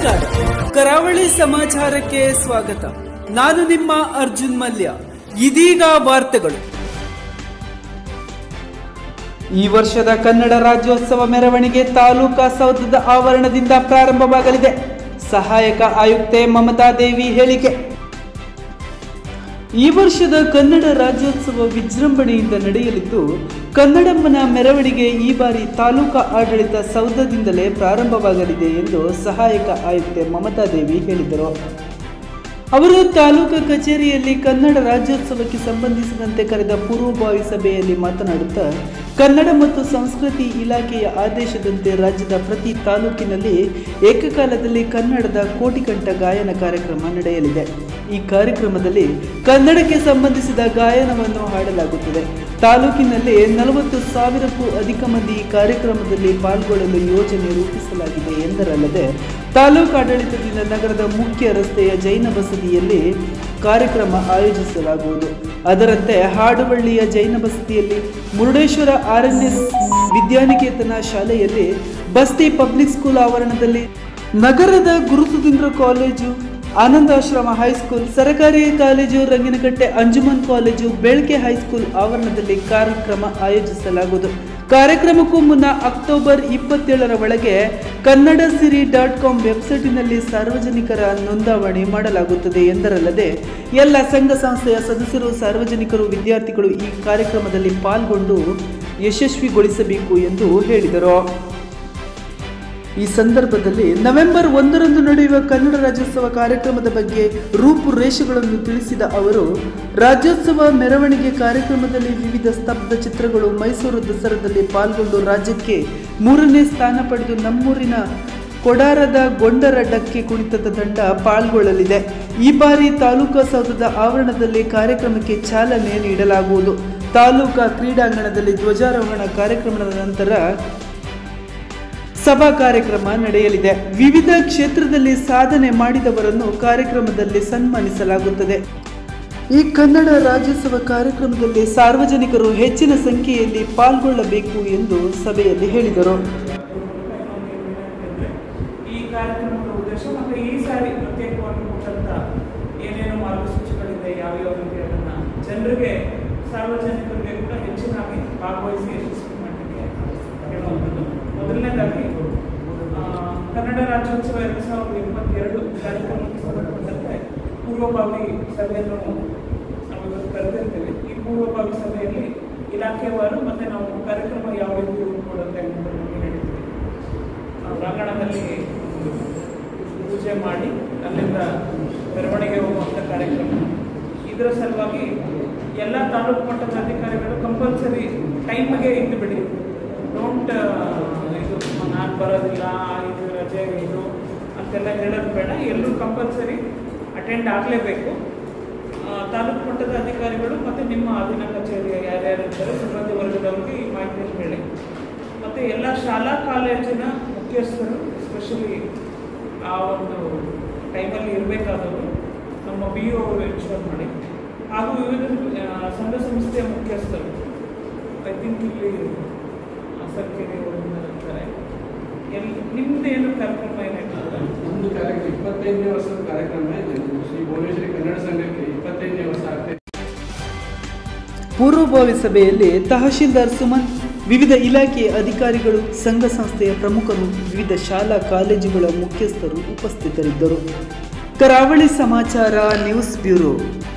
ನಮಸ್ಕಾರ ಕರಾವಳಿ ಸಮಾಚಾರಕ್ಕೆ ಸ್ವಾಗತ ನಾನು ನಿಮ್ಮ ಅರ್ಜುನ್ ಮಲ್ಯ ಇದೀಗ ವಾರ್ತೆಗಳು ಈ ವರ್ಷದ ಕನ್ನಡ ರಾಜ್ಯೋತ್ಸವ ಮೆರವಣಿಗೆ ತಾಲೂಕಾ ಸೌಧದ ಆವರಣದಿಂದ ಪ್ರಾರಂಭವಾಗಲಿದೆ ಸಹಾಯಕ ಆಯುಕ್ತೆ ಮಮತಾ ದೇವಿ ಹೇಳಿಕೆ ಈ ವರ್ಷದ ಕನ್ನಡ ರಾಜ್ಯೋತ್ಸವ ವಿಜೃಂಭಣೆಯಿಂದ ನಡೆಯಲಿದ್ದು ಕನ್ನಡಮ್ಮನ ಮೆರವಣಿಗೆ ಈ ಬಾರಿ ತಾಲೂಕಾ ಆಡಳಿತ ಸೌಧದಿಂದಲೇ ಪ್ರಾರಂಭವಾಗಲಿದೆ ಎಂದು ಸಹಾಯಕ ಆಯುಕ್ತೆ ಮಮತಾ ದೇವಿ ಹೇಳಿದರು ಅವರು ತಾಲೂಕು ಕಚೇರಿಯಲ್ಲಿ ಕನ್ನಡ ರಾಜ್ಯೋತ್ಸವಕ್ಕೆ ಸಂಬಂಧಿಸಿದಂತೆ ಕರೆದ ಪೂರ್ವಭಾವಿ ಸಭೆಯಲ್ಲಿ ಮಾತನಾಡುತ್ತಾ ಕನ್ನಡ ಮತ್ತು ಸಂಸ್ಕೃತಿ ಇಲಾಖೆಯ ಆದೇಶದಂತೆ ರಾಜ್ಯದ ಪ್ರತಿ ತಾಲೂಕಿನಲ್ಲಿ ಏಕಕಾಲದಲ್ಲಿ ಕನ್ನಡದ ಕೋಟಿಕಂಠ ಗಾಯನ ಕಾರ್ಯಕ್ರಮ ನಡೆಯಲಿದೆ ಈ ಕಾರ್ಯಕ್ರಮದಲ್ಲಿ ಕನ್ನಡಕ್ಕೆ ಸಂಬಂಧಿಸಿದ ಗಾಯನವನ್ನು ಹಾಡಲಾಗುತ್ತದೆ ತಾಲೂಕಿನಲ್ಲಿ ನಲವತ್ತು ಸಾವಿರಕ್ಕೂ ಅಧಿಕ ಮಂದಿ ಈ ಕಾರ್ಯಕ್ರಮದಲ್ಲಿ ಪಾಲ್ಗೊಳ್ಳಲು ಯೋಜನೆ ರೂಪಿಸಲಾಗಿದೆ ಎಂದರಲ್ಲದೆ ತಾಲೂಕು ಆಡಳಿತದಿಂದ ನಗರದ ಮುಖ್ಯ ರಸ್ತೆಯ ಜೈನ ಬಸದಿಯಲ್ಲಿ ಕಾರ್ಯಕ್ರಮ ಆಯೋಜಿಸಲಾಗುವುದು ಅದರಂತೆ ಹಾಡುವಳ್ಳಿಯ ಜೈನ ಬಸದಿಯಲ್ಲಿ Murudeshwar R N S Vidyaniketana ಶಾಲೆಯಲ್ಲಿ ಬಸ್ತಿ ಪಬ್ಲಿಕ್ ಸ್ಕೂಲ್ ಆವರಣದಲ್ಲಿ ನಗರದ ಗುರುಸುದಿಂದ್ರ ಕಾಲೇಜು ಆನಂದಾಶ್ರಮ ಹೈಸ್ಕೂಲ್ ಸರಕಾರಿ college Ranginakatte Anjuman college Belake high school ಆವರಣದಲ್ಲಿ ಕಾರ್ಯಕ್ರಮ ಆಯೋಜಿಸಲಾಗುವುದು ಕಾರ್ಯಕ್ರಮಕ್ಕೂ ಮುನ್ನ ಅಕ್ಟೋಬರ್ ಇಪ್ಪತ್ತೇಳರ ಒಳಗೆ ಕನ್ನಡ ಸಿರಿ ಡಾಟ್ ಕಾಮ್ ವೆಬ್ಸೈಟಿನಲ್ಲಿ ಸಾರ್ವಜನಿಕರ ನೋಂದಾವಣಿ ಮಾಡಲಾಗುತ್ತದೆ ಎಂದರಲ್ಲದೆ ಎಲ್ಲ ಸಂಘ ಸಂಸ್ಥೆಯ ಸದಸ್ಯರು ಸಾರ್ವಜನಿಕರು ವಿದ್ಯಾರ್ಥಿಗಳು ಈ ಕಾರ್ಯಕ್ರಮದಲ್ಲಿ ಪಾಲ್ಗೊಂಡು ಯಶಸ್ವಿಗೊಳಿಸಬೇಕು ಎಂದು ಹೇಳಿದರು ಈ ಸಂದರ್ಭದಲ್ಲಿ ನವೆಂಬರ್ ಒಂದರಂದು ನಡೆಯುವ ಕನ್ನಡ ರಾಜ್ಯೋತ್ಸವ ಕಾರ್ಯಕ್ರಮದ ಬಗ್ಗೆ ರೂಪುರೇಷೆಗಳನ್ನು ತಿಳಿಸಿದ ಅವರು ರಾಜ್ಯೋತ್ಸವ ಮೆರವಣಿಗೆ ಕಾರ್ಯಕ್ರಮದಲ್ಲಿ ವಿವಿಧ ಸ್ತಬ್ಧ ಚಿತ್ರಗಳು ಮೈಸೂರು ದಸರಾದಲ್ಲಿ ಪಾಲ್ಗೊಂಡು ರಾಜ್ಯಕ್ಕೆ ಮೂರನೇ ಸ್ಥಾನ ಪಡೆದು ನಮ್ಮೂರಿನ ಕೊಡಾರದ ಗೊಂಡರ ಡಕ್ಕೆ ಕುಣಿತದ ತಂಡ ಪಾಲ್ಗೊಳ್ಳಲಿದೆ ಈ ಬಾರಿ ತಾಲೂಕಾ ಸೌಧದ ಆವರಣದಲ್ಲಿ ಕಾರ್ಯಕ್ರಮಕ್ಕೆ ಚಾಲನೆ ನೀಡಲಾಗುವುದು ತಾಲೂಕಾ ಕ್ರೀಡಾಂಗಣದಲ್ಲಿ ಧ್ವಜಾರೋಹಣ ಕಾರ್ಯಕ್ರಮದ ನಂತರ ಸಭಾ ಕಾರ್ಯಕ್ರಮ ನಡೆಯಲಿದೆ ವಿವಿಧ ಕ್ಷೇತ್ರದಲ್ಲಿ ಸಾಧನೆ ಮಾಡಿದವರನ್ನು ಕಾರ್ಯಕ್ರಮದಲ್ಲಿ ಸನ್ಮಾನಿಸಲಾಗುತ್ತದೆ ಈ ಕನ್ನಡ ರಾಜ್ಯೋತ್ಸವ ಕಾರ್ಯಕ್ರಮದಲ್ಲಿ ಸಾರ್ವಜನಿಕರು ಹೆಚ್ಚಿನ ಸಂಖ್ಯೆಯಲ್ಲಿ ಪಾಲ್ಗೊಳ್ಳಬೇಕು ಎಂದು ಸಭೆಯಲ್ಲಿ ಹೇಳಿದರು ಈ ಕಾರ್ಯಕ್ರಮದ ಉದ್ದೇಶ ಮತ್ತು ಈ ಸಾರಿ ಪ್ರತ್ಯೇಕವಾಗಿ ಕೊಟ್ಟಂತ ಏನೇನು ಮಾರ್ಗಸೂಚಿಗಳಿದೆ ಯಾವ್ಯಾವ ರೀತಿ ಅದನ್ನ ಜನರಿಗೆ ಸಾರ್ವಜನಿಕರಿಗೆ ಕೂಡ ಹೆಚ್ಚಿನಾಗಿ ಭಾಗವಹಿಸಿ ಯಶಸ್ವಿ ಮಾಡಲಿಕ್ಕೆ ಹೇಳುವಂಥದ್ದು ಮೊದಲನೇದಾಗಿ ಆ, ಕನ್ನಡ ರಾಜ್ಯೋತ್ಸವ ಎರಡು ಸಾವಿರದ ಇಪ್ಪತ್ತೆರಡು ಕಾರ್ಯಕ್ರಮಕ್ಕೆ ಸಂಬಂಧಪಟ್ಟಂತೆ ಪೂರ್ವಭಾವಿ ಸಭೆಯನ್ನು ನಾವು ಇವತ್ತು ಕರೆದಿರ್ತೇವೆ ಈ ಪೂರ್ವಭಾವಿ ಸಭೆಯಲ್ಲಿ ಇಲಾಖೆವಾರು ಮತ್ತೆ ನಾವು ಕಾರ್ಯಕ್ರಮ ಯಾವ ರೀತಿ ರೂಪುಗೊಳ್ಳುತ್ತೆ ಅನ್ನೋದನ್ನು ಹೇಳಿದ್ದೀವಿ ಆ ಪ್ರಾಂಗಣದಲ್ಲಿ ಪೂಜೆ ಮಾಡಿ ಅಲ್ಲಿಂದ ಮೆರವಣಿಗೆ ಹೋಗುವಂಥ ಕಾರ್ಯಕ್ರಮ ಇದರ ಸಲುವಾಗಿ ಎಲ್ಲ ತಾಲೂಕು ಮಟ್ಟದ ಅಧಿಕಾರಿಗಳು ಕಂಪಲ್ಸರಿ ಟೈಮ್ಗೆ ಇದ್ದು ಬಿಡಿ ಡೋಂಟ್ ಇದು ನಾನು ಬರೋದಿಲ್ಲ ಇದು ರಜೆ ಇದು ಅಂತೆಲ್ಲ ಹೇಳೋದು ಬೇಡ ಎಲ್ಲರೂ ಕಂಪಲ್ಸರಿ ಅಟೆಂಡ್ ಆಗಲೇಬೇಕು ತಾಲೂಕು ಮಟ್ಟದ ಅಧಿಕಾರಿಗಳು ಮತ್ತು ನಿಮ್ಮ ಅಧೀನ ಕಚೇರಿಯ ಯಾರ್ಯಾರು ಇರ್ತಾರೆ ಸಿಬ್ಬಂದಿ ವರ್ಗದವರಿಗೆ ಈ ಮಾಹಿತಿಯನ್ನು ಹೇಳಿ ಮತ್ತು ಎಲ್ಲ ಶಾಲಾ ಕಾಲೇಜಿನ ಮುಖ್ಯಸ್ಥರು ಎಸ್ಪೆಷಲಿ ಆ ಒಂದು ಟೈಮಲ್ಲಿ ಇರಬೇಕಾದವರು ನಮ್ಮ ಬಿ ಒ ಅವರು ಎನ್ಶೋರ್ ಮಾಡಿ ಹಾಗೂ ವಿವಿಧ ಆ, ಸಂಘ ಸಂಸ್ಥೆಯ ಮುಖ್ಯಸ್ಥರು ಐ ಥಿಂಕ್ ಇಲ್ಲಿ ಸರ್ಕಾರಿ ಇರ್ತಾರೆ ಎಲ್ಲಿ ನಿಮ್ದು ಏನು ಕಾರ್ಯಕ್ರಮ ಏನಾಗ್ತದೆ ಒಂದು ಕಾರ್ಯಕ್ರಮ ಇಪ್ಪತ್ತೈದನೇ ವರ್ಷದ ಕಾರ್ಯಕ್ರಮ ಇದೆ ಶ್ರೀ ಭುವನೇಶ್ವರಿ ಕನ್ನಡ ಸಂಘಕ್ಕೆ ಇಪ್ಪತ್ತೈದನೇ ವರ್ಷ ಆಗ್ತದೆ ಪೂರ್ವಭಾವಿ ಸಭೆಯಲ್ಲಿ ತಹಶೀಲ್ದಾರ್ ಸುಮನ್ ವಿವಿಧ ಇಲಾಖೆಯ ಅಧಿಕಾರಿಗಳು ಸಂಘ ಸಂಸ್ಥೆಯ ಪ್ರಮುಖರು ವಿವಿಧ ಶಾಲಾ ಕಾಲೇಜುಗಳ ಮುಖ್ಯಸ್ಥರು ಉಪಸ್ಥಿತರಿದ್ದರು ಕರಾವಳಿ ಸಮಾಚಾರ ನ್ಯೂಸ್ ಬ್ಯೂರೋ